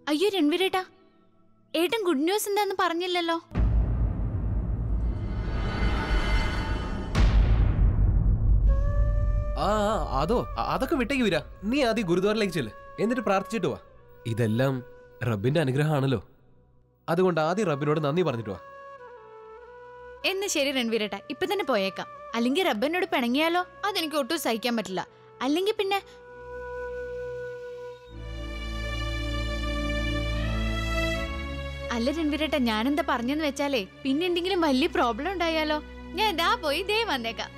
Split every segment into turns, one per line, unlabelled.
അയ്യോ രൺവീരേട്ടാ ഏട്ടൻ good news എന്താന്ന് പറഞ്ഞില്ലല്ലോ
ആ ആ, അതോ അ- അതൊക്കെ വിട്ടേക്ക് വരാ നീ ആദ്യം ഗുരുദ്വാറിലേക്ക് ചെല്ല് എന്നിട്ട് പ്രാർത്ഥിച്ചിട്ട് വാ ഇതെല്ലാം റബ്ബിന്റെ അനുഗ്രഹമാണല്ലോ അതുകൊണ്ട് ആദ്യം റബ്ബിനോട് നന്ദി പറഞ്ഞിട്ട് വാ
എന്ന് ശരി രൺവീരേട്ടാ ഇപ്പൊ തന്നെ പോയേക്കാം അല്ലെങ്കിൽ റബ്ബനോട് പിണങ്ങിയാലോ അതെനിക്ക് ഒട്ടും സഹിക്കാൻ പറ്റില്ല അല്ലെങ്കിൽ പിന്നെ അല്ല രൺവീരേട്ടാ ഞാനെന്താ പറഞ്ഞെന്ന് വെച്ചാലേ പിന്നെ എന്തെങ്കിലും വലിയ പ്രോബ്ലം ഉണ്ടായാലോ ഞാൻ ഇതാ പോയി ദേ വന്നേക്കാം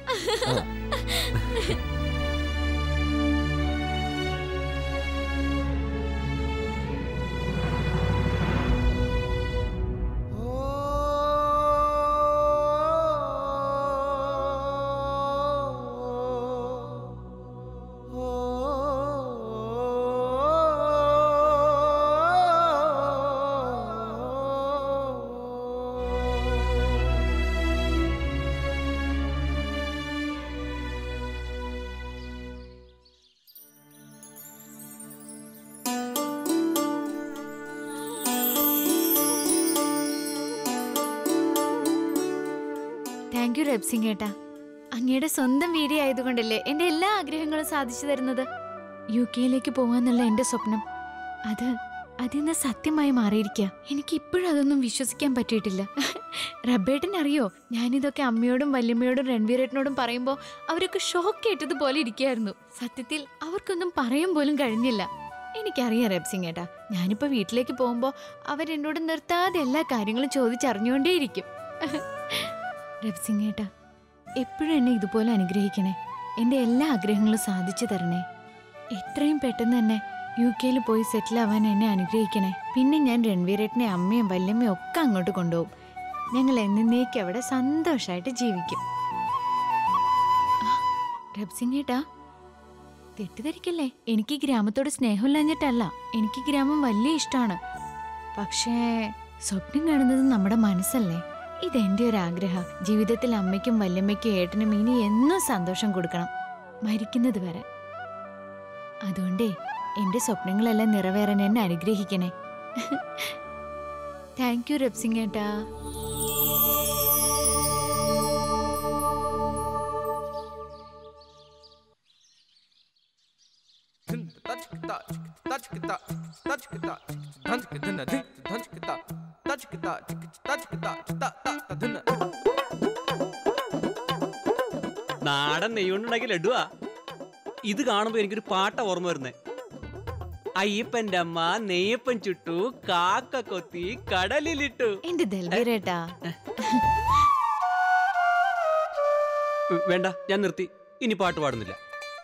താങ്ക് യു റബ്സിംഗ് ഏട്ടാ അങ്ങയുടെ സ്വന്തം വീഡിയോ ആയതുകൊണ്ടല്ലേ എന്റെ എല്ലാ ആഗ്രഹങ്ങളും സാധിച്ചു തരുന്നത് യു കെയിലേക്ക് പോവാന്നുള്ള എന്റെ സ്വപ്നം അത് അതിന്ന് സത്യമായി മാറിയിരിക്കുക എനിക്ക് ഇപ്പോഴും അതൊന്നും വിശ്വസിക്കാൻ പറ്റിയിട്ടില്ല റബ്ബേട്ടൻ അറിയോ ഞാനിതൊക്കെ അമ്മയോടും വല്യമ്മയോടും രൺവീരേട്ടനോടും പറയുമ്പോൾ അവരൊക്കെ ഷോക്ക് ഏറ്റതുപോലെ ഇരിക്കുകയായിരുന്നു സത്യത്തിൽ അവർക്കൊന്നും പറയാൻ പോലും കഴിഞ്ഞില്ല എനിക്കറിയാം റബ്സിംഗ് ഏട്ടാ ഞാനിപ്പോ വീട്ടിലേക്ക് പോകുമ്പോൾ അവരെന്നോട് നിർത്താതെ എല്ലാ കാര്യങ്ങളും ചോദിച്ചറിഞ്ഞുകൊണ്ടേയിരിക്കും രബ്സിംഗ് ഏട്ടാ എപ്പോഴും എന്നെ ഇതുപോലെ അനുഗ്രഹിക്കണേ എൻ്റെ എല്ലാ ആഗ്രഹങ്ങളും സാധിച്ചു തരണേ എത്രയും പെട്ടെന്ന് തന്നെ യു കെയിൽ പോയി സെറ്റിൽ ആവാൻ എന്നെ അനുഗ്രഹിക്കണേ പിന്നെ ഞാൻ രൺവീരേട്ടനെ അമ്മയും വല്യമ്മയും ഒക്കെ അങ്ങോട്ട് കൊണ്ടുപോകും ഞങ്ങൾ എന്നേക്ക് അവിടെ സന്തോഷമായിട്ട് ജീവിക്കും ആ, രബ്സിംഗ് ഏട്ടാ തെറ്റിദ്ധരിക്കല്ലേ എനിക്ക് ഈ ഗ്രാമത്തോട് സ്നേഹമില്ലാഞ്ഞിട്ടല്ല എനിക്ക് ഈ ഗ്രാമം വലിയ ഇഷ്ടമാണ് പക്ഷേ സ്വപ്നം കാണുന്നത് നമ്മുടെ മനസ്സല്ലേ ഇതെന്റെ ഒരു ആഗ്രഹം ജീവിതത്തിൽ അമ്മയ്ക്കും വല്യമ്മയ്ക്കും ഏട്ടനും ഇനി എന്നും സന്തോഷം കൊടുക്കണം മരിക്കുന്നത് വരെ അതുകൊണ്ടേ എന്റെ സ്വപ്നങ്ങളെല്ലാം നിറവേറാൻ എന്നെ അനുഗ്രഹിക്കണേ താങ്ക് യു രബ്സിംഗ് ഏട്ടാ
നാടൻ നെയ്യുണ്ടാക്കിയ ലഡുവാ ഇത് കാണുമ്പോ എനിക്കൊരു പാട്ട ഓർമ്മ വരുന്നേ അയ്യപ്പന്റെ അമ്മ നെയ്യപ്പൻ ചുട്ടു കാക്ക കൊത്തി കടലിലിട്ടു
എന്റെ ദൽവീരേട്ടാ
ഉം, വേണ്ട ഞാൻ നിർത്തി ഇനി പാട്ട് പാടുന്നില്ല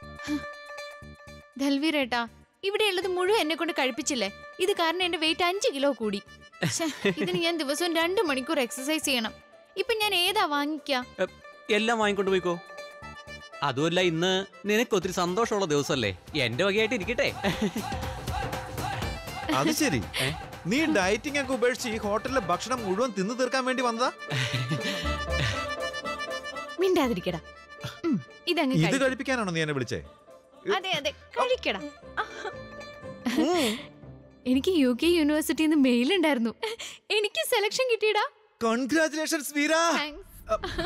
ദൽവീരേട്ടാ ഇവിടെയുള്ളത് മുഴുവൻ എന്നെ കൊണ്ട് കഴിപ്പിച്ചില്ലേ ഇത് കാരണം എന്റെ വെയിറ്റ് അഞ്ച് കിലോ കൂടി ശ്ശെ, ഇതിന് ഞാൻ ദിവസവും രണ്ട് മണിക്കൂർ എക്സസൈസ് ചെയ്യണം ഇപ്പൊ ഞാൻ ഏതാ വാങ്ങിക്ക
എ, എല്ലാം വാങ്ങിക്കൊണ്ട് പോയിക്കോ അതുമല്ല ഇന്ന് നിനക്ക് ഒത്തിരി സന്തോഷമുള്ള ദിവസമല്ലേ എന്റെ വകയായിട്ട് ഇരിക്കട്ടെ
അത് ശരി
ഏ?
നീ ഡയറ്റിംഗ് ഒക്കെ ഉപേക്ഷിച്ച് ഈ ഹോട്ടലിലെ ഭക്ഷണം മുഴുവൻ തിന്നു തീർക്കാൻ വേണ്ടി വന്നതാ
മിണ്ടാതിരിക്കടാ ഉം, ഇതങ്ങ്
ഇത്
കഴി.
കഴിപ്പിക്കാനാണോ നീ എന്നെ വിളിച്ചേ
അതെ അതെ കഴിക്കടാ എനിക്ക് യു കെ യൂണിവേഴ്സിറ്റിയിൽ നിന്ന് മെയിൽ ഉണ്ടായിരുന്നു എനിക്ക് സെലക്ഷൻ കിട്ടിയടാ
കൺഗ്രാചുലേഷൻസ് വീര
താങ്ക്സ്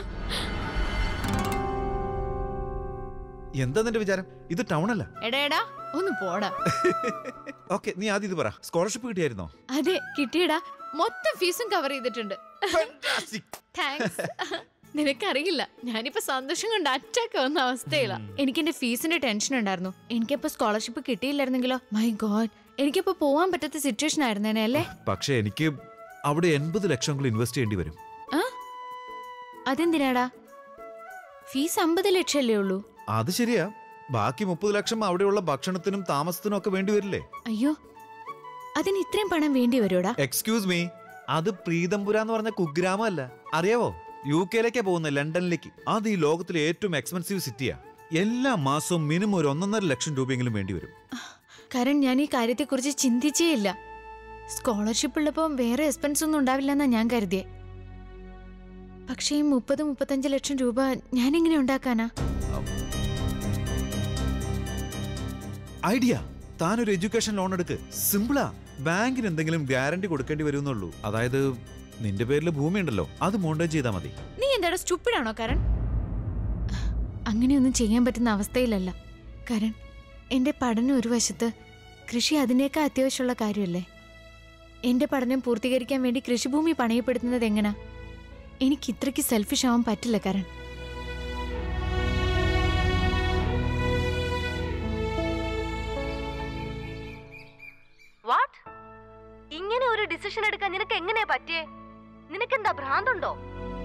എന്താ നിന്റെ വിചാരം ഇത് ടൗൺ അല്ല
എടാ എടാ ഒന്ന് പോടാ
ഓക്കെ നീ ആദ്യം ഇത് പറ സ്കോളർഷിപ്പ് കിട്ടിയായിരുന്നോ
അതെ കിട്ടിയടാ മൊത്തം ഫീസും കവർ ചെയ്തിട്ടുണ്ട് താങ്ക്സ് നിനക്കറിയില്ല ഞാനിപ്പോ സന്തോഷം കൊണ്ട് അറ്റാക്ക് വന്ന അവസ്ഥയില എനിക്ക് എന്റെ ഫീസിന്റെ ടെൻഷൻ ഉണ്ടായിരുന്നു എനിക്കപ്പോ സ്കോളർഷിപ്പ് കിട്ടിയില്ലായിരുന്നെങ്കിലോ മൈ ഗോഡ് എനിക്കപ്പോ പോവാൻ പറ്റാത്ത സിറ്റുവേഷൻ ആയിരുന്നേനെ അല്ലേ
പക്ഷെ എനിക്ക് അവിടെ എൺപത് ലക്ഷം ഇൻവെസ്റ്റ് ചെയ്യേണ്ടി വരും
ആ അതെന്തിനാടാ ഫീസ് അമ്പത് ലക്ഷം അല്ലേ ഉള്ളൂ
അത് ശരിയാ ബാക്കി മുപ്പത് ലക്ഷം അവിടെയുള്ള ഭക്ഷണത്തിനും താമസത്തിനും ഒക്കെ വേണ്ടി വരില്ലേ
അയ്യോ അതിന് ഇത്രയും പണം വേണ്ടി വരുമോടാ
എക്സ്ക്യൂസ് മീ അത് പ്രീതംപുര എന്ന് പറഞ്ഞ കുഗ്രാമം അല്ല അറിയാവോ യു കെയിലേക്കാ പോകുന്നത് ലണ്ടനിലേക്ക് അത് ഈ ലോകത്തിലെ ഏറ്റവും എക്സ്പെൻസീവ് സിറ്റിയാ എല്ലാ മാസവും മിനിമം ഒരു ഒന്നൊന്നര ലക്ഷം രൂപയെങ്കിലും വേണ്ടി വരും
കാരണം ഞാൻ ഈ കാര്യത്തെക്കുറിച്ച് ചിന്തിച്ചേ ഇല്ല സ്കോളർഷിപ്പ് ഉള്ളപ്പോൾ വേറെ എക്സ്പെൻസ് ഒന്നും ഉണ്ടാവില്ലെന്നാ ഞാൻ കരുതിയേ പക്ഷേ ഈ മുപ്പത് മുപ്പത്തഞ്ച് ലക്ഷം രൂപ ഞാൻ എങ്ങനെ ഉണ്ടാക്കാനാ
ഐഡിയ താനൊരു എഡ്യൂക്കേഷൻ ലോൺ എടുക്ക് സിമ്പിളാ ബാങ്കിന് എന്തെങ്കിലും ഗ്യാരണ്ടി കൊടുക്കേണ്ടി വരുമെന്നുള്ളൂ അതായത് നിന്റെ പേരിൽ ഭൂമി ഉണ്ടല്ലോ അത് മോണ്ടേജ് ചെയ്താൽ മതി
നീ എന്താടാ സ്റ്റുപ്പിഡാണോ കരൺ അങ്ങനെയൊന്നും ചെയ്യാൻ പറ്റുന്ന അവസ്ഥയിലല്ല കരൺ എൻ്റെ പഠനം ഒരു വശത്ത് കൃഷി അതിനേക്കാൾ അത്യാവശ്യമുള്ള കാര്യമല്ലേ എൻ്റെ പഠനം പൂർത്തീകരിക്കാൻ വേണ്ടി കൃഷിഭൂമി പണയപ്പെടുത്തുന്നത് എങ്ങനാ എനിക്ക് ഇത്രയ്ക്ക് സെൽഫിഷ് ആവാൻ പറ്റില്ല കരൺ
വാട്ട് ഇങ്ങനെ ഒരു ഡിസിഷൻ എടുക്കാൻ നിനക്ക് എങ്ങനെയാ പറ്റിയേ നിനക്കെന്താ ഭ്രാന്തുണ്ടോ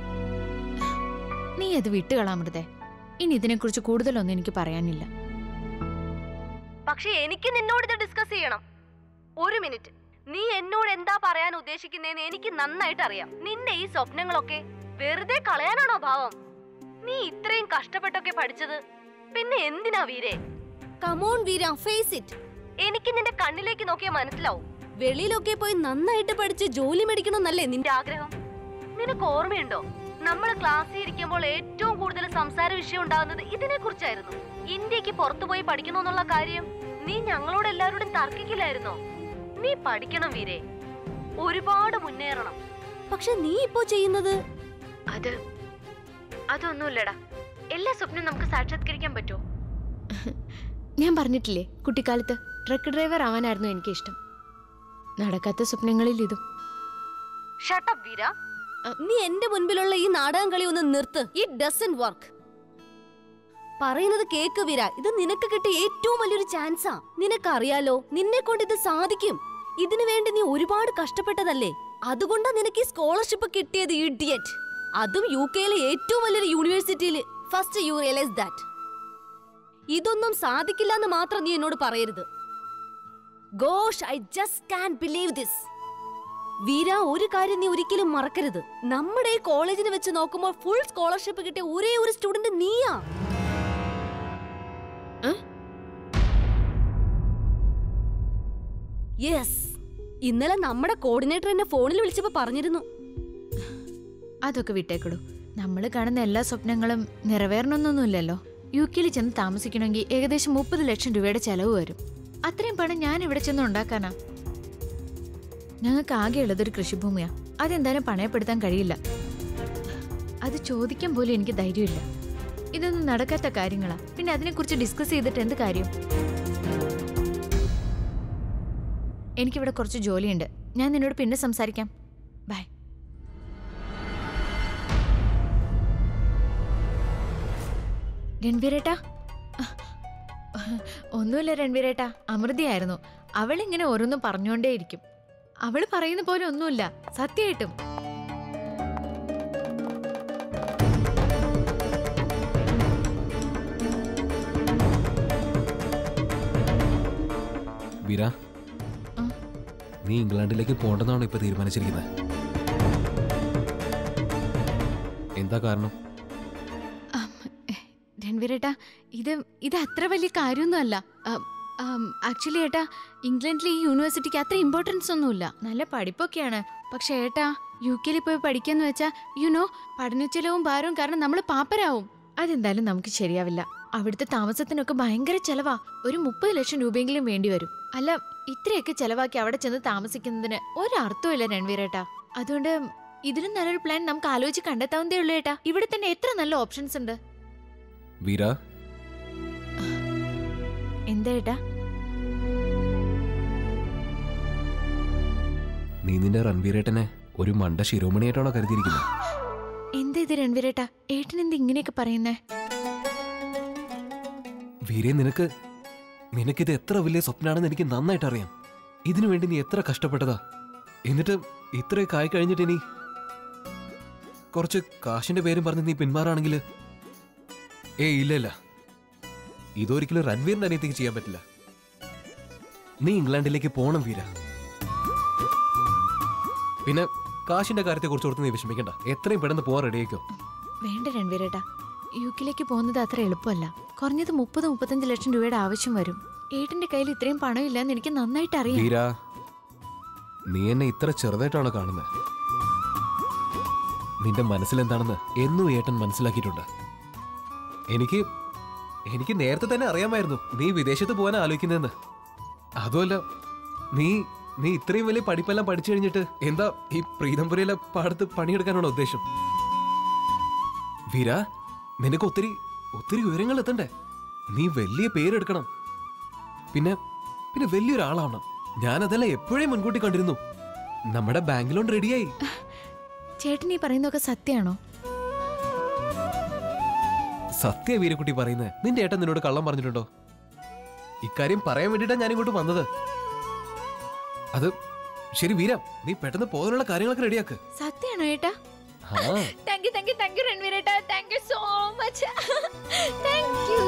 നീ അത് വിട്ടുകളാമൃതേ ഇനി ഇതിനെക്കുറിച്ച് കൂടുതലൊന്നും എനിക്ക് പറയാനില്ല
പക്ഷെ എനിക്ക് നിന്നോട് ഇത് ഡിസ്കസ് ചെയ്യണം ഒരു മിനിറ്റ് നീ എന്നോട് എന്താ പറയാൻ ഉദ്ദേശിക്കുന്നതെന്ന് എനിക്ക് നന്നായിട്ട് അറിയാം നിന്റെ ഈ സ്വപ്നങ്ങളൊക്കെ വെറുതെ കളയാനാണോ ഭാവം നീ ഇത്രയും കഷ്ടപ്പെട്ടൊക്കെ പഠിച്ചത് പിന്നെ എന്തിനാ വീരേ കമോൺ വീര ഫേസ് ഇറ്റ് എനിക്ക് നിന്റെ കണ്ണിലേക്ക് നോക്കിയാൽ മനസ്സിലാവും വെളിയിലൊക്കെ പോയി നന്നായിട്ട് പഠിച്ച് ജോലി മേടിക്കണമെന്നല്ലേ നിന്റെ ആഗ്രഹം നിനക്ക് ഓർമ്മയുണ്ടോ നമ്മൾ ക്ലാസ്സിൽ ഇരിക്കുമ്പോൾ ഏറ്റവും കൂടുതൽ സംസാര വിഷയം ഉണ്ടാകുന്നത് ഇതിനെ കുറിച്ചായിരുന്നു ഇന്ത്യക്ക് പുറത്തുപോയി പഠിക്കണമെന്നുള്ള കാര്യം നീ ഞങ്ങളോട് എല്ലാവരോടും തർക്കിക്കില്ലായിരുന്നോ നീ പഠിക്കണം വീരേ ഒരുപാട് മുന്നേറണം പക്ഷെ നീ ഇപ്പോ ചെയ്യുന്നത്
അത് അതൊന്നുമില്ലടാ എല്ലാ സ്വപ്നവും നമുക്ക് സാക്ഷാത്കരിക്കാൻ പറ്റുമോ ഞാൻ പറഞ്ഞിട്ടില്ലേ കുട്ടിക്കാലത്ത് ട്രക്ക് ഡ്രൈവർ ആവാനായിരുന്നു എനിക്കിഷ്ടം നടക്കാത്ത സ്വപ്നങ്ങളിൽ ഇതും
ഷട്ടപ്പ് വീര നീ എന്റെ മുൻപിലുള്ള ഈ നാടകം കളി ഒന്ന് നിർത്ത് ഇറ്റ് ഡസൻ വർക്ക് പറയുന്നത് കേക്ക് വീര ഇത് നിനക്ക് കിട്ടിയ ഏറ്റവും വലിയൊരു ചാൻസാ നിനക്കറിയാലോ നിന്നെ കൊണ്ട് ഇത് സാധിക്കും ഇതിനു വേണ്ടി നീ ഒരുപാട് കഷ്ടപ്പെട്ടതല്ലേ അതുകൊണ്ടാ നിനക്ക് ഈ സ്കോളർഷിപ്പ് കിട്ടിയത് ഇഡിയറ്റ് അതും യു കെയിലെ ഏറ്റവും വലിയൊരു യൂണിവേഴ്സിറ്റിയിൽ ഫസ്റ്റ് യു റിയലൈസ് ദാറ്റ് ഇതൊന്നും സാധിക്കില്ല എന്ന് മാത്രം നീ എന്നോട് പറയരുത് gosh I just can believe this Veera ഒരു കാര്യം നീ ഒരിക്കലും മറക്കരുത് നമ്മുടെ ഈ കോളേജിന് വെച്ച് നോക്കുമ്പോൾ ഫുൾ സ്കോളർഷിപ്പ് കിട്ടിയ ഒരേ ഒരു സ്റ്റുഡന്റ് നീയാ യെസ് ഇന്നലെ നമ്മുടെ കോർഡിനേറ്റർ എന്നെ ഫോണിൽ വിളിച്ചപ്പോ പറഞ്ഞിരുന്നു
അതൊക്കെ വിട്ടേക്കിടൂ നമ്മൾ കാണുന്ന എല്ലാ സ്വപ്നങ്ങളും നിറവേറണമെന്നൊന്നുമില്ലല്ലോ യു കെയിൽ ചെന്ന് താമസിക്കണമെങ്കിൽ ഏകദേശം മുപ്പത് ലക്ഷം രൂപയുടെ ചെലവ് വരും അത്രയും പണം ഞാൻ ഇവിടെ ചെന്ന് ഉണ്ടാക്കാനാ ഞങ്ങൾക്ക് ആകെയുള്ളത് ഒരു കൃഷിഭൂമിയാ അതെന്തായാലും പണയപ്പെടുത്താൻ കഴിയില്ല അത് ചോദിക്കാൻ പോലും എനിക്ക് ധൈര്യമില്ല ഇതൊന്നും നടക്കാത്ത കാര്യങ്ങളാ പിന്നെ അതിനെക്കുറിച്ച് ഡിസ്കസ് ചെയ്തിട്ട് എന്ത് കാര്യം എനിക്കിവിടെ കുറച്ച് ജോലിയുണ്ട് ഞാൻ നിന്നോട് പിന്നെ സംസാരിക്കാം ബൈ രൺവീരേട്ടാ ഒന്നുമില്ല രൺവീരേട്ടാ അമൃതയായിരുന്നു അവൾ ഇങ്ങനെ ഓരോന്നും പറഞ്ഞുകൊണ്ടേയിരിക്കും അവള് പറയുന്ന പോലെ ഒന്നുമില്ല സത്യമായിട്ടും
വീര
ആ?
നീ ഇംഗ്ലണ്ടിലേക്ക് പോകണ്ടെന്നാണോ ഇപ്പൊ തീരുമാനിച്ചിരിക്കുന്നത് എന്താ കാരണം
രൺവീരേട്ടാ ഇത് ഇത് അത്ര വലിയ കാര്യമൊന്നുമല്ല ആക്ച്വലി ഏട്ടാ ഇംഗ്ലണ്ടിലെ ഈ യൂണിവേഴ്സിറ്റിക്ക് അത്ര ഇമ്പോർട്ടൻസ് ഒന്നുമില്ല നല്ല പഠിപ്പൊക്കെയാണ് പക്ഷെ ഏട്ടാ യു കെയിൽ പോയി പഠിക്കാന്ന് വെച്ചാൽ യുനോ പഠനച്ചെലവും ഭാരവും കാരണം നമ്മൾ പാപ്പരാവും അതെന്തായാലും നമുക്ക് ശരിയാവില്ല അവിടുത്തെ താമസത്തിനൊക്കെ ഭയങ്കര ചെലവാ ഒരു മുപ്പത് ലക്ഷം രൂപയെങ്കിലും വേണ്ടി വരും അല്ല ഇത്രയൊക്കെ ചെലവാക്കി അവിടെ ചെന്ന് താമസിക്കുന്നതിന് ഒരർത്ഥമില്ല രൺവീരേട്ടാ അതുകൊണ്ട് ഇതിലും നല്ലൊരു പ്ലാൻ നമുക്ക് ആലോചിച്ച് കണ്ടെത്താവുന്നതേ ഉള്ളൂ ഏട്ടാ ഇവിടെ തന്നെ എത്ര നല്ല ഓപ്ഷൻസ് ഉണ്ട്
വീര
എന്താ ഏട്ടാ
നീ നിന്റെ റൺവീരേട്ടനെ ഒരു മണ്ട ശിരോമണിയായിട്ടാണോ കരുതിയിരിക്കുന്നത്
എന്താ ഇത് രൺവീരേട്ടാ ഏട്ടൻ എന്ത് ഇങ്ങനെയൊക്കെ പറയുന്നേ
വീരെ നിനക്ക് നിനക്കിത് എത്ര വലിയ സ്വപ്നമാണെന്ന് എനിക്ക് നന്നായിട്ട് അറിയാം ഇതിനു വേണ്ടി നീ എത്ര കഷ്ടപ്പെട്ടതാ എന്നിട്ട് ഇത്രയൊക്കെ ആയി കഴിഞ്ഞിട്ട് ഇനി കുറച്ച് കാശിന്റെ പേരും പറഞ്ഞ് നീ പിന്മാറാണെങ്കിൽ ഏ ഇല്ല ഇല്ല ഇതൊരിക്കലും രൺവീറിന്റെ അനിയത്തേക്ക് ചെയ്യാൻ പറ്റില്ല നീ ഇംഗ്ലണ്ടിലേക്ക് പോണം വീര പിന്നെ കാശിന്റെ കാര്യത്തെ കുറിച്ച് ഓർത്ത് നീ വിഷമിക്കണ്ട എത്രയും പെട്ടെന്ന് പോവാൻ റെഡിയാക്കോ
വേണ്ട രൺവീരേട്ടാ യു കെയിലേക്ക് പോകുന്നത് അത്ര എളുപ്പമല്ല കുറഞ്ഞത് മുപ്പത് മുപ്പത്തഞ്ച് ലക്ഷം രൂപയുടെ ആവശ്യം വരും ഏട്ടന്റെ കയ്യിൽ ഇത്രയും പണം ഇല്ലെന്ന് എനിക്ക് നന്നായിട്ട് അറിയാം
വീര നീ എന്നെ ഇത്ര ചെറുതായിട്ടാണോ കാണുന്നത് നിന്റെ മനസ്സിലെന്താണെന്ന് എന്നും ഏട്ടൻ മനസ്സിലാക്കിയിട്ടുണ്ട് എനിക്ക് എനിക്ക് നേരത്തെ തന്നെ അറിയാമായിരുന്നു നീ വിദേശത്ത് പോകാൻ ആലോചിക്കുന്നതെന്ന് അതുമല്ല നീ നീ ഇത്രയും വലിയ പഠിപ്പെല്ലാം പഠിച്ചു കഴിഞ്ഞിട്ട് എന്താ ഈ പ്രീതംപുരയിലെ പാടത്ത് പണിയെടുക്കാനാണോ ഉദ്ദേശം വീര നിനക്ക് ഒത്തിരി ഒത്തിരി വിവരങ്ങൾ എത്തണ്ടേ നീ വലിയ പേരെടുക്കണം പിന്നെ പിന്നെ വലിയൊരാളാവണം ഞാനതെല്ലാം എപ്പോഴേ മുൻകൂട്ടി കണ്ടിരുന്നു നമ്മുടെ ബാങ്ക് ലോൺ റെഡിയായി
ചേട്ടൻ ഈ പറയുന്നതൊക്കെ സത്യമാണോ
സത്യ വീരക്കുട്ടി പറയുന്നത് നിന്റെ ഏട്ടൻ നിന്നോട് കള്ളം പറഞ്ഞിട്ടുണ്ടോ ഇക്കാര്യം പറയാൻ വേണ്ടിട്ടാ ഞാൻ ഇങ്ങോട്ട് വന്നത് അത് ശരി വീര നീ പെട്ടെന്ന് പോകാനുള്ള കാര്യങ്ങളൊക്കെ റെഡിയാക്ക്
സത്യമാണോ ഏട്ടാ
ആ
thank you thank you thank you രൺവീരേട്ടാ thank you so much thank you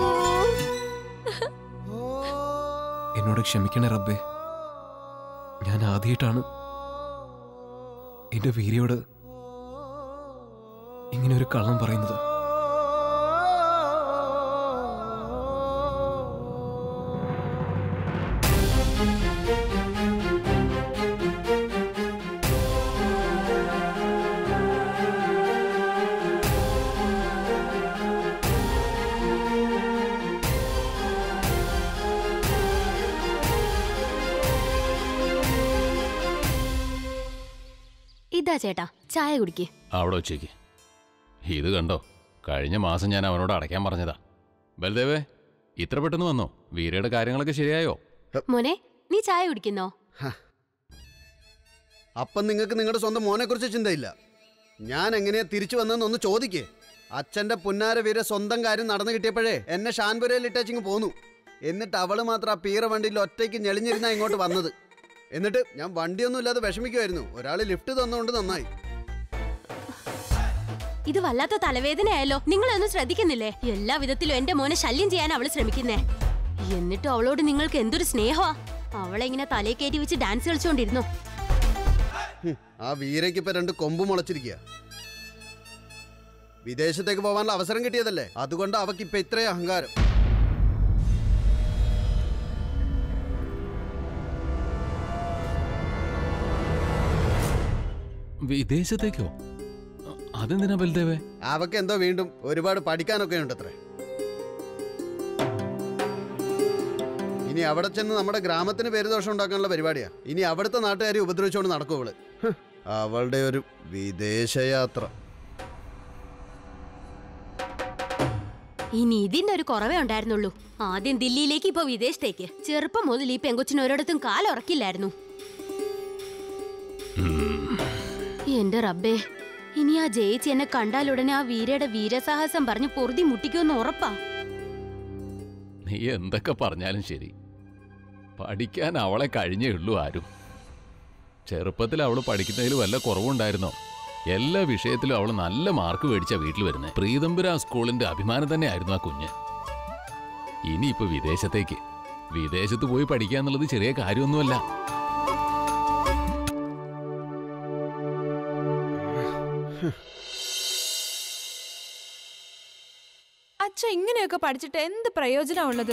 എന്നോട് ക്ഷമിക്കണേ റബ്ബേ ഞാൻ ആദ്യമായിട്ടാണ് എന്റെ വീരയോട് ഇങ്ങനെ ഒരു കള്ളം പറയുന്നത്
ഇതാ ചേട്ടാ ചായ കുടിക്ക്
അവിടെ വെച്ചേക്ക് ഇത് കണ്ടോ കഴിഞ്ഞ മാസം ഞാൻ അവനോട് അടയ്ക്കാൻ പറഞ്ഞതാ ബൽദേവേ ഇത്ര പെട്ടെന്ന് വന്നോ വീരയുടെ കാര്യങ്ങളൊക്കെ ശരിയായോ
മോനെ നീ ചായ കുടിക്കുന്നോ
അപ്പം നിങ്ങൾക്ക് നിങ്ങളുടെ സ്വന്തം മോനെക്കുറിച്ച് ചിന്തയില്ല ഞാൻ എങ്ങനെയാ തിരിച്ചു വന്നതെന്ന് ഒന്ന് ചോദിക്കേ അച്ഛന്റെ പുന്നാര വീര സ്വന്തം കാര്യം നടന്നു കിട്ടിയപ്പോഴേ എന്നെ ഷാൻപുരയിൽ ഇട്ടേച്ചിങ് പോന്നു എന്നിട്ട് അവള് മാത്രം ആ പീറ വണ്ടിയിൽ ഒറ്റയ്ക്ക് ഞെളിഞ്ഞിരുന്നാ ഇങ്ങോട്ട് വന്നത് എന്നിട്ട് ഞാൻ വണ്ടിയൊന്നും ഇല്ലാതെ വിഷമിക്കുമായിരുന്നു ഒരാൾ ലിഫ്റ്റ് തന്നുകൊണ്ട് നന്നായി
ഇത് വല്ലാത്ത തലവേദനയായല്ലോ നിങ്ങളൊന്നും ശ്രദ്ധിക്കുന്നില്ലേ എല്ലാ വിധത്തിലും എന്റെ മോനെ ശല്യം ചെയ്യാൻ അവള് ശ്രമിക്കുന്നേ എന്നിട്ടും അവളോട് നിങ്ങൾക്ക് എന്തൊരു സ്നേഹമാ അവളെ ഇങ്ങനെ തലയിൽ കയറ്റി വെച്ച് ഡാൻസ് കളിച്ചോണ്ടിരുന്നു
ഹും, ആ വീരയ്ക്ക് ഇപ്പൊ രണ്ട് കൊമ്പ് മുളച്ചിരിക്കുക വിദേശത്തേക്ക് പോകാനുള്ള അവസരം കിട്ടിയതല്ലേ അതുകൊണ്ട് അവക്ക് ഇപ്പൊ ഇത്രയും അഹങ്കാരം
വിദേശത്തേക്കോ അ- അതെന്തിനാ ബൽദേവേ
അവക്ക് എന്തോ വീണ്ടും ഒരുപാട് പഠിക്കാനൊക്കെ ഉണ്ട് അത്രേ ഇനി അവിടെ ചെന്ന് നമ്മുടെ ഗ്രാമത്തിന് പേരുദോഷം ഉണ്ടാക്കാനുള്ള പരിപാടിയാ ഇനി അവിടുത്തെ നാട്ടുകാരെ ഉപദ്രവിച്ചുകൊണ്ട് നടക്കും അവള് ഹ്, അവളുടെ ഒരു വിദേശയാത്ര
ഇനി ഇതിന്റെ ഒരു കുറവേ ഉണ്ടായിരുന്നുള്ളൂ ആദ്യം ദില്ലിയിലേക്ക് ഇപ്പൊ വിദേശത്തേക്ക് ചെറുപ്പം മുതൽ ഈ പെങ്കൊച്ചിന് ഒരിടത്തും കാലുറക്കില്ലായിരുന്നു എന്റെ റബ്ബേ ഇനി ആ ജയിച്ച് എന്നെ കണ്ടാലുടനെ ആ വീരയുടെ വീരസാഹസം പറഞ്ഞ് പൊറുതി മുട്ടിക്കുമെന്ന് ഉറപ്പാ
നീ എന്തൊക്കെ പറഞ്ഞാലും ശരി പഠിക്കാൻ അവളെ കഴിഞ്ഞേ ഉള്ളൂ ആരും ചെറുപ്പത്തിൽ അവൾ പഠിക്കുന്നതിൽ വല്ല കുറവുണ്ടായിരുന്നോ എല്ലാ വിഷയത്തിലും അവൾ നല്ല മാർക്ക് മേടിച്ച വീട്ടിൽ വരുന്നത് പ്രീതംബുര സ്കൂളിന്റെ അഭിമാനം തന്നെയായിരുന്നു ആ കുഞ്ഞ് ഇനിയിപ്പോ വിദേശത്തേക്ക് വിദേശത്ത് പോയി പഠിക്കുക എന്നുള്ളത് ചെറിയ കാര്യമൊന്നുമല്ല
അച്ഛ ഇങ്ങനെയൊക്കെ പഠിച്ചിട്ട് എന്ത് പ്രയോജനമുള്ളത്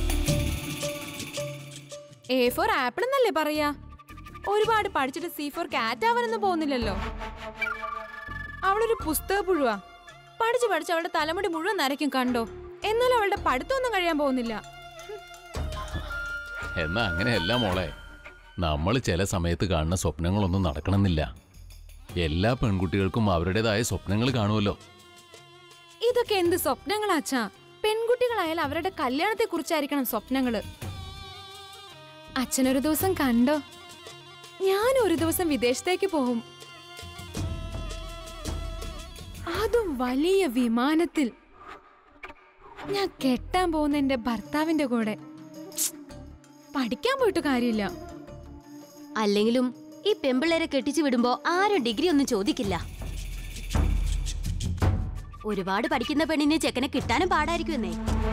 എ ഫോർ ആപ്പിൾ എന്നല്ലേ പറയാ ഒരുപാട് പഠിച്ചിട്ട് സി ഫോർ കാറ്റ് ആവാനൊന്നും പോകുന്നില്ലല്ലോ അവളൊരു പുസ്തക പുഴുവാ പഠിച്ച് പഠിച്ച് അവളുടെ തലമുടി മുഴുവൻ നരയ്ക്കും കണ്ടോ എന്നാലും അവളുടെ പഠിത്തമൊന്നും കഴിയാൻ പോകുന്നില്ല
എന്നാ അങ്ങനെയല്ല മോളെ നമ്മൾ ചില സമയത്ത് കാണുന്ന സ്വപ്നങ്ങളൊന്നും നടക്കണമെന്നില്ല എല്ലാ പെൺകുട്ടികൾക്കും അവരുടേതായ സ്വപ്നങ്ങൾ കാണുമല്ലോ
ഇതൊക്കെ എന്ത് സ്വപ്നങ്ങളാ അച്ഛാ പെൺകുട്ടികളായാൽ അവരുടെ കല്യാണത്തെ കുറിച്ചായിരിക്കണം സ്വപ്നങ്ങള് അച്ഛനൊരു ദിവസം കണ്ടോ ഞാൻ ഒരു ദിവസം വിദേശത്തേക്ക് പോകും അതും വലിയ വിമാനത്തിൽ ഞാൻ കെട്ടാൻ പോകുന്ന എന്റെ ഭർത്താവിന്റെ കൂടെ ഛ്, പഠിക്കാൻ പോയിട്ട് കാര്യമില്ല
അല്ലെങ്കിലും ഈ പെമ്പിള്ളേരെ കെട്ടിച്ചു വിടുമ്പോ ആരും ഡിഗ്രി ഒന്നും ചോദിക്കില്ല ഒരുപാട് പഠിക്കുന്ന പെണ്ണിന് ചെക്കനെ കിട്ടാനും പാടായിരിക്കുമെന്നേ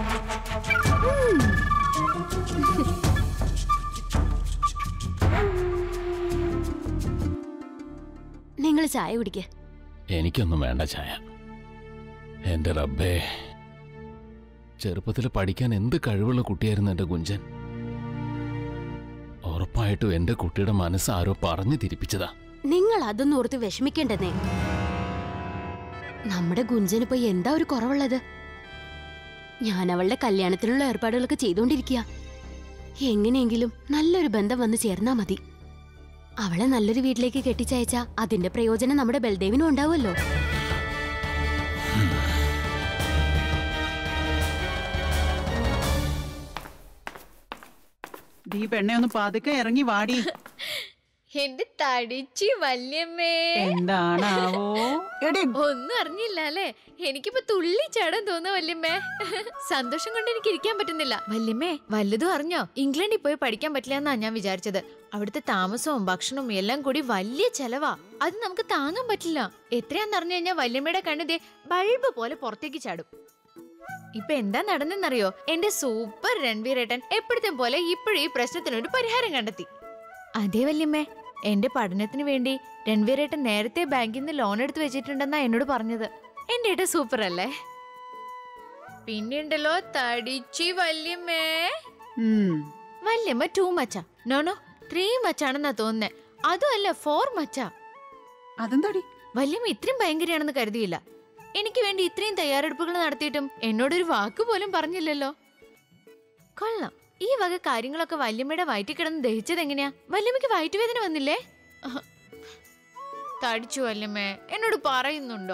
നിങ്ങൾ ചായ കുടിക്ക്
എനിക്കൊന്നും വേണ്ട ചായ എന്റെ റബ്ബേ ചെറുപ്പത്തിൽ പഠിക്കാൻ എന്ത് കഴിവുള്ള കുട്ടിയായിരുന്നു എന്റെ കുഞ്ചൻ ഉറപ്പായിട്ടും എന്റെ കുട്ടിയുടെ മനസ്സ് ആരോ പറഞ്ഞു തിരിപ്പിച്ചതാ
നിങ്ങൾ അതൊന്നും ഓർത്ത് വിഷമിക്കേണ്ടെന്നേ നമ്മുടെ ഗുഞ്ചനിപ്പോ എന്താ ഒരു കുറവുള്ളത് ഞാൻ അവളുടെ കല്യാണത്തിനുള്ള ഏർപ്പാടുകളൊക്കെ ചെയ്തുകൊണ്ടിരിക്കുക എങ്ങനെയെങ്കിലും നല്ലൊരു ബന്ധം വന്ന് ചേർന്നാ മതി
അവളെ നല്ലൊരു വീട്ടിലേക്ക് കെട്ടിച്ചയച്ച അതിന്റെ പ്രയോജനം നമ്മുടെ ബൽദേവിനും ഉണ്ടാവുമല്ലോ
ദീ പെണ്ണെ ഒന്ന് പതുക്കെ ഇറങ്ങി വാടി
എന്റെ തടിച്ചി വല്യമ്മേ
എന്താണാവോ എടി
ഒന്നും അറിഞ്ഞില്ല അല്ലേ എനിക്കിപ്പോ തുള്ളി ചാടാൻ തോന്നുന്ന വല്യമ്മേ സന്തോഷം കൊണ്ട് എനിക്ക് ഇരിക്കാൻ പറ്റുന്നില്ല വല്യമ്മേ വല്ലതും അറിഞ്ഞോ ഇംഗ്ലണ്ടിൽ പോയി പഠിക്കാൻ പറ്റില്ല എന്നാ ഞാൻ വിചാരിച്ചത് അവിടുത്തെ താമസവും ഭക്ഷണവും എല്ലാം കൂടി വലിയ ചെലവാ അത് നമുക്ക് താങ്ങാൻ പറ്റില്ല എത്രയാന്ന് അറിഞ്ഞു കഴിഞ്ഞാൽ വല്യമ്മയുടെ കണ്ണിതേ ബൾബ് പോലെ പുറത്തേക്ക് ചാടും ഇപ്പൊ എന്താ നടന്നെന്നറിയോ എന്റെ സൂപ്പർ രൺവീരേട്ടൻ എപ്പോഴത്തെ പോലെ ഇപ്പോഴും ഈ പ്രശ്നത്തിനൊരു പരിഹാരം കണ്ടെത്തി അതെ വല്യമ്മേ എന്റെ പഠനത്തിന് വേണ്ടി രൺവീരേട്ടൻ നേരത്തെ ബാങ്കിൽ നിന്ന് ലോൺ എടുത്ത് വെച്ചിട്ടുണ്ടെന്നാ എന്നോട് പറഞ്ഞത് എന്റെ ഏട്ടൻ സൂപ്പർ അല്ലേ പിന്നെയുണ്ടല്ലോ തടിച്ചി വല്യമ്മേ
ഉം.
വല്യമ്മ ടൂ മച്ചാ നോനോ ത്രീ മച്ചാണെന്നാ തോന്നുന്നേ അതുമല്ല ഫോർ മച്ചാ
അതെന്താടി
വല്യമ്മ ഇത്രയും ഭയങ്കരയാണെന്ന് കരുതിയില്ല എനിക്ക് വേണ്ടി ഇത്രയും തയ്യാറെടുപ്പുകൾ നടത്തിയിട്ടും എന്നോടൊരു വാക്ക് പോലും പറഞ്ഞില്ലല്ലോ കൊള്ളാം ഈ വക കാര്യങ്ങളൊക്കെ വല്യമ്മയുടെ വയറ്റിൽ കിടന്ന് ദഹിച്ചത് എങ്ങനെയാ വല്യമ്മയ്ക്ക് വയറ്റുവേദന വന്നില്ലേ അഹ്. തടിച്ചു വല്യമ്മേ എന്നോട് പറയുന്നുണ്ടോ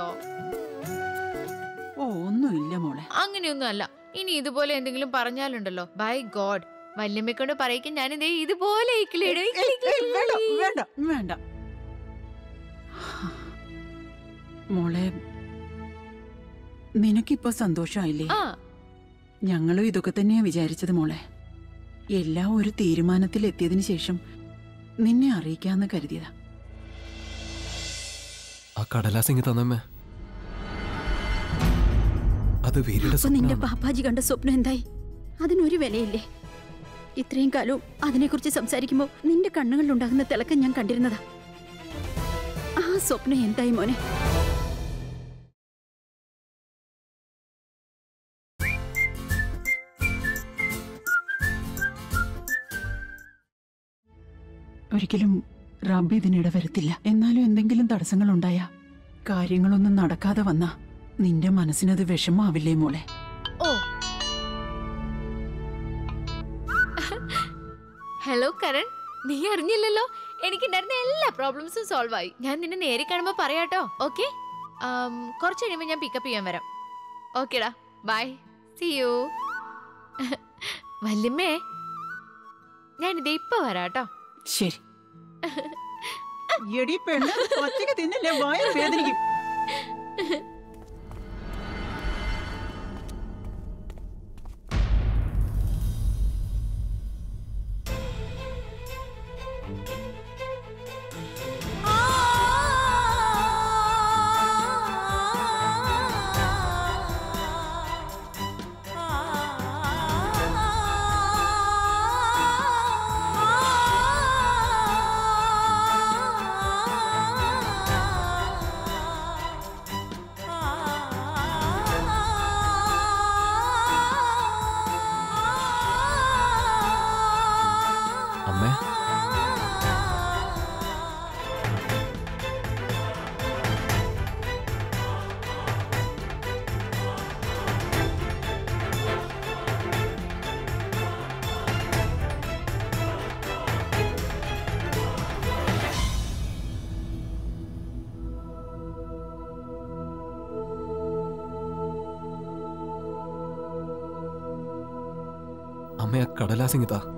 ഓ ഒന്നുമില്ല മോളെ
അങ്ങനെയൊന്നും അല്ല ഇനി ഇതുപോലെ എന്തെങ്കിലും പറഞ്ഞാലുണ്ടല്ലോ ബൈ ഗോഡ് വല്യമ്മയെ കൊണ്ട് പറയിക്കാൻ ഞാൻ ഇതേ ഇതുപോലെ ഇക്കിളിയിടും.
ഏയ്, ഏയ്, വേണ്ട വേണ്ട വേണ്ട മോളെ നിനക്കിപ്പോ സന്തോഷമായില്ലേ
ആ
ഞങ്ങളും ഇതൊക്കെ തന്നെയാ വിചാരിച്ചത് മോളെ എല്ലാം ഒരു തീരുമാനത്തിൽ എത്തിയതിനു ശേഷം നിന്നെ അറിയിക്കാന്ന് കരുതിയതാ
ആ കടലാസിങ്ങി തന്നമ്മേ അത് വീരുടെ
അപ്പൊ നിന്റെ
സ്വപ്നമാണ്.
പാപ്പാജി കണ്ട സ്വപ്നം എന്തായി അതിനൊരു വിലയില്ലേ ഇത്രയും കാലവും അതിനെക്കുറിച്ച് സംസാരിക്കുമ്പോൾ നിന്റെ കണ്ണുകളിലുണ്ടാകുന്ന തിളക്കം ഞാൻ കണ്ടിരുന്നതാ ആ സ്വപ്നം എന്തായി മോനെ
ഒരിക്കലും റബ്ബ് ഇതിനിട വരത്തില്ല എന്നാലും എന്തെങ്കിലും തടസ്സങ്ങൾ ഉണ്ടായാ കാര്യങ്ങളൊന്നും നടക്കാതെ വന്നാ നിന്റെ മനസ്സിനത് വിഷമാവില്ലേ മോളെ
ഓ ഹലോ കരൺ നീ അറിഞ്ഞില്ലല്ലോ എനിക്കുണ്ടായിരുന്ന എല്ലാ പ്രോബ്ലംസും സോൾവ് ആയി ഞാൻ നിന്നെ നേരി കാണുമ്പോ പറയാട്ടോ ഓക്കെ കുറച്ച് കഴിയുമ്പോൾ ഞാൻ പിക്കപ്പ് ചെയ്യാൻ വരാം ഓക്കേടാ ബൈ സി യു വല്യമ്മേ ഞാനിത് ഇപ്പൊ വരാട്ടോ
ശരി എടി പെണ്ണ് ഒറ്റയ്ക്ക് തിന്നില്ലേ വായ വേദനിക്കും
അമ്മേ അമ്മ ആ കടലാസിങ്ങി താ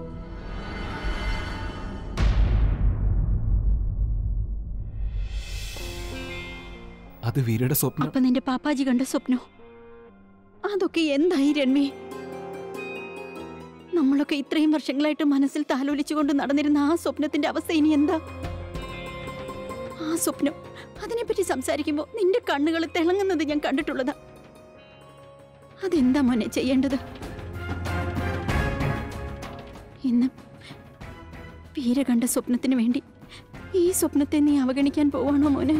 അത് വീരയുടെ സ്വപ്നം
അപ്പൊ നിന്റെ പാപ്പാജി കണ്ട സ്വപ്നോ അതൊക്കെ എന്തായി രൺവി നമ്മളൊക്കെ ഇത്രയും വർഷങ്ങളായിട്ട് മനസ്സിൽ താലോലിച്ചുകൊണ്ട് നടന്നിരുന്ന ആ സ്വപ്നത്തിന്റെ അവസ്ഥ ഇനി എന്താ ആ സ്വപ്നം അതിനെപ്പറ്റി സംസാരിക്കുമ്പോൾ നിന്റെ കണ്ണുകൾ തിളങ്ങുന്നത് ഞാൻ കണ്ടിട്ടുള്ളതാ അതെന്താ മോനെ ചെയ്യേണ്ടത് ഇന്ന് വീര കണ്ട സ്വപ്നത്തിന് വേണ്ടി ഈ സ്വപ്നത്തെ നീ അവഗണിക്കാൻ പോവാണോ മോനെ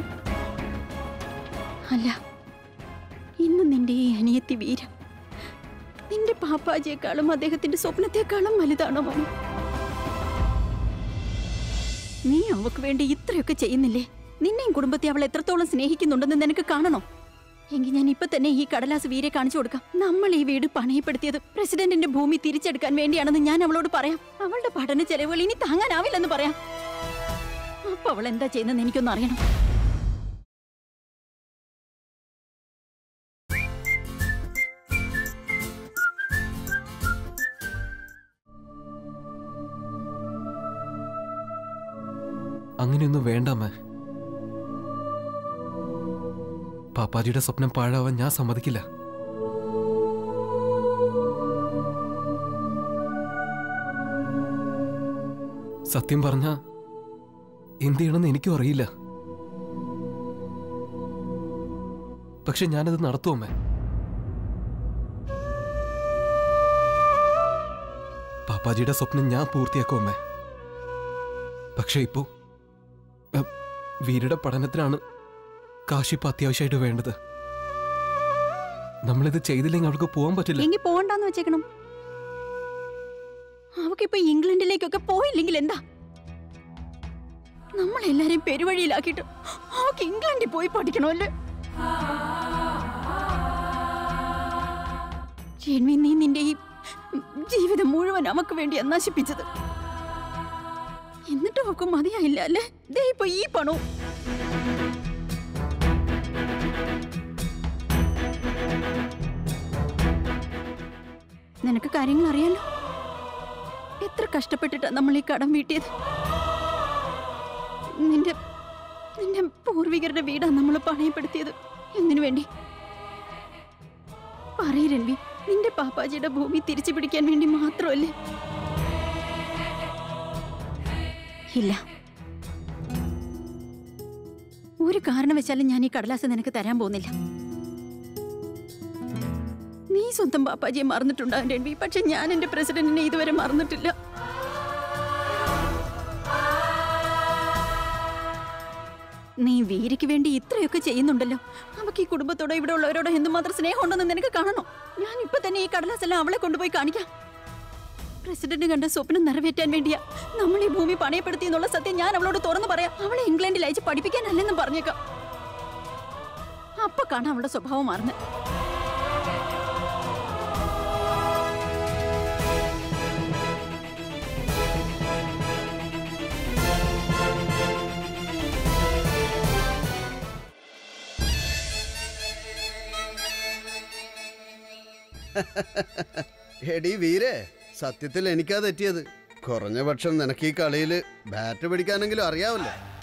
അല്ല ഇന്ന് നിന്റെ ഈ അനിയത്തി വീര നിന്റെ പാപ്പാജിയെക്കാളും അദ്ദേഹത്തിന്റെ സ്വപ്നത്തെക്കാളും വലുതാണോ മോനെ നീ അവക്ക് വേണ്ടി ഇത്രയൊക്കെ ചെയ്യുന്നില്ലേ നിന്നെയും കുടുംബത്തെ അവൾ എത്രത്തോളം സ്നേഹിക്കുന്നുണ്ടെന്ന് നിനക്ക് കാണണോ എങ്കിൽ ഞാൻ ഇപ്പൊ തന്നെ ഈ കടലാസ് വീരെ കാണിച്ചു കൊടുക്കാം നമ്മൾ ഈ വീട് പണയപ്പെടുത്തിയത് പ്രസിഡന്റിന്റെ ഭൂമി തിരിച്ചെടുക്കാൻ വേണ്ടിയാണെന്ന് ഞാൻ അവളോട് പറയാം അവളുടെ പഠന ചെലവുകൾ ഇനി താങ്ങാനാവില്ലെന്ന് പറയാം അപ്പൊ അവൾ എന്താ ചെയ്യുന്നതെന്ന് എനിക്കൊന്ന് അറിയണം
അങ്ങനെയൊന്നും വേണ്ടമ്മേ പാപ്പാജിയുടെ സ്വപ്നം പാഴാവാൻ ഞാൻ സമ്മതിക്കില്ല സത്യം പറഞ്ഞ എന്ത് ചെയ്യണമെന്ന് എനിക്കും അറിയില്ല പക്ഷെ ഞാനത് നടത്തുമേ പാപ്പാജിയുടെ സ്വപ്നം ഞാൻ പൂർത്തിയാക്കുമേ പക്ഷെ ഇപ്പോ അ, വീരുടെ പഠനത്തിനാണ് കാശിപ്പ് അത്യാവശ്യമായിട്ട് വേണ്ടത് നമ്മളിത് ചെയ്തില്ലെങ്കിൽ അവൾക്ക് പോകാൻ പറ്റില്ല
എങ്കിൽ പോകണ്ടെന്ന് വെച്ചേക്കണം അവക്കിപ്പോ ഇംഗ്ലണ്ടിലേക്കൊക്കെ പോയില്ലെങ്കിൽ എന്താ നമ്മളെല്ലാരെയും പെരുവഴിയിലാക്കിയിട്ട് അവക്ക് ഇംഗ്ലണ്ടിൽ പോയി പഠിക്കണമല്ലേ ജെൻവി നീ നിന്റെ ഈ ജീവിതം മുഴുവൻ അവക്ക് വേണ്ടിയാ നശിപ്പിച്ചത് എന്നിട്ടും അവക്ക് മതിയായില്ല അല്ലേ ദേ ഇപ്പൊ ഈ പണവും നിനക്ക് കാര്യങ്ങൾ അറിയാലോ എത്ര കഷ്ടപ്പെട്ടിട്ടാ നമ്മൾ ഈ കടം വീട്ടിയത് നിന്റെ നിന്റെ പൂർവികരുടെ വീടാ നമ്മൾ പണയപ്പെടുത്തിയത് എന്തിനു വേണ്ടി പറയ് രൺവി നിന്റെ പാപ്പാജിയുടെ ഭൂമി തിരിച്ചു പിടിക്കാൻ വേണ്ടി മാത്രമല്ലേ ഇല്ല ഒരു കാരണവശാലും ഞാൻ ഈ കടലാസ് നിനക്ക് തരാൻ പോകുന്നില്ല നീ സ്വന്തം പാപ്പാജിയെ മറന്നിട്ടുണ്ടാവും രൺവി പക്ഷെ ഞാൻ എന്റെ പ്രസിഡന്റിനെ ഇതുവരെ മറന്നിട്ടില്ല നീ വീരയ്ക്ക് വേണ്ടി ഇത്രയൊക്കെ ചെയ്യുന്നുണ്ടല്ലോ അവക്ക് ഈ കുടുംബത്തോടോ ഇവിടെ ഉള്ളവരോടോ എന്തുമാത്രം സ്നേഹമുണ്ടെന്ന് നിനക്ക് കാണണോ ഞാൻ ഇപ്പൊ തന്നെ ഈ കടലാസെല്ലാം അവളെ കൊണ്ടുപോയി കാണിക്കാം പ്രസിഡന്റ് കണ്ട സ്വപ്നം നിറവേറ്റാൻ വേണ്ടിയാ നമ്മൾ ഈ ഭൂമി പണയപ്പെടുത്തി എന്നുള്ള സത്യം ഞാൻ അവളോട് തുറന്നു പറയാം അവളെ ഇംഗ്ലണ്ടിൽ അയച്ച് പഠിപ്പിക്കാനല്ലെന്നും പറഞ്ഞേക്കാം അപ്പൊ കാണാം അവളുടെ സ്വഭാവം മാറുന്നത്
എടി വീരേ സത്യത്തിൽ എനിക്കാ തെറ്റിയത് കുറഞ്ഞ പക്ഷം നിനക്ക് ഈ കളിയിൽ ബാറ്റ് പിടിക്കാനെങ്കിലും അറിയാവല്ലോ